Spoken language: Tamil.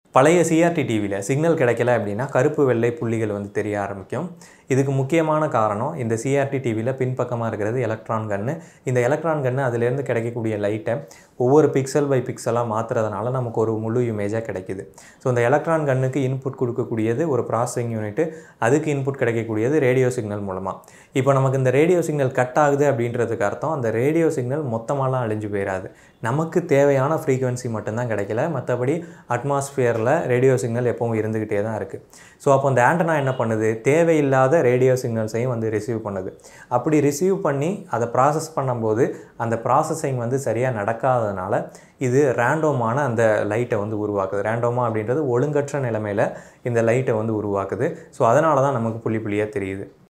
பழைய சிஆர்டி டிவியில் சிக்னல் கிடைக்கல அப்படின்னா கருப்பு வெள்ளை புள்ளிகள் வந்து தெரிய ஆரம்பிக்கும் இதுக்கு முக்கியமான காரணம் இந்த சிஆர்டி டிவியில் பின்பக்கமாக இருக்கிறது எலக்ட்ரான் கன்று இந்த எலக்ட்ரான் கன்று அதுலேருந்து கிடைக்கக்கூடிய லைட்டை ஒவ்வொரு பிக்சல் பை பிக்சலாக மாற்றுறதுனால நமக்கு ஒரு முழு இமேஜாக கிடைக்குது ஸோ இந்த எலக்ட்ரான் கன்னுக்கு இன்புட் கொடுக்கக்கூடியது ஒரு ப்ராசஸிங் யூனிட்டு அதுக்கு இன்புட் கிடைக்கக்கூடியது ரேடியோ சிக்னல் மூலமாக இப்போ நமக்கு இந்த ரேடியோ சிக்னல் கட் ஆகுது அப்படின்றதுக்கு அர்த்தம் அந்த ரேடியோ சிக்னல் மொத்தமாலாம் அழிஞ்சு போயிடாது நமக்கு தேவையான ஃப்ரீக்குவென்சி மட்டும்தான் கிடைக்கல மற்றபடி அட்மாஸ்ஃபியரில் ரேடியோ சிக்னல் எப்பவும் இருந்துக்கிட்டே தான் இருக்குது ஸோ அப்போ அந்த ஆண்டனா என்ன பண்ணுது தேவையில்லாத ரேடியோ சிக்னல்ஸையும் வந்து ரிசீவ் பண்ணுது அப்படி ரிசீவ் பண்ணி அதை ப்ராசஸ் பண்ணும்போது அந்த ப்ராசஸிங் வந்து சரியாக நடக்காததுனால இது ரேண்டோமான அந்த லைட்டை வந்து உருவாக்குது ரேண்டோமா அப்படின்றது ஒழுங்கற்ற நிலைமையில் இந்த லைட்டை வந்து உருவாக்குது ஸோ அதனால தான் நமக்கு புள்ளி புள்ளியாக தெரியுது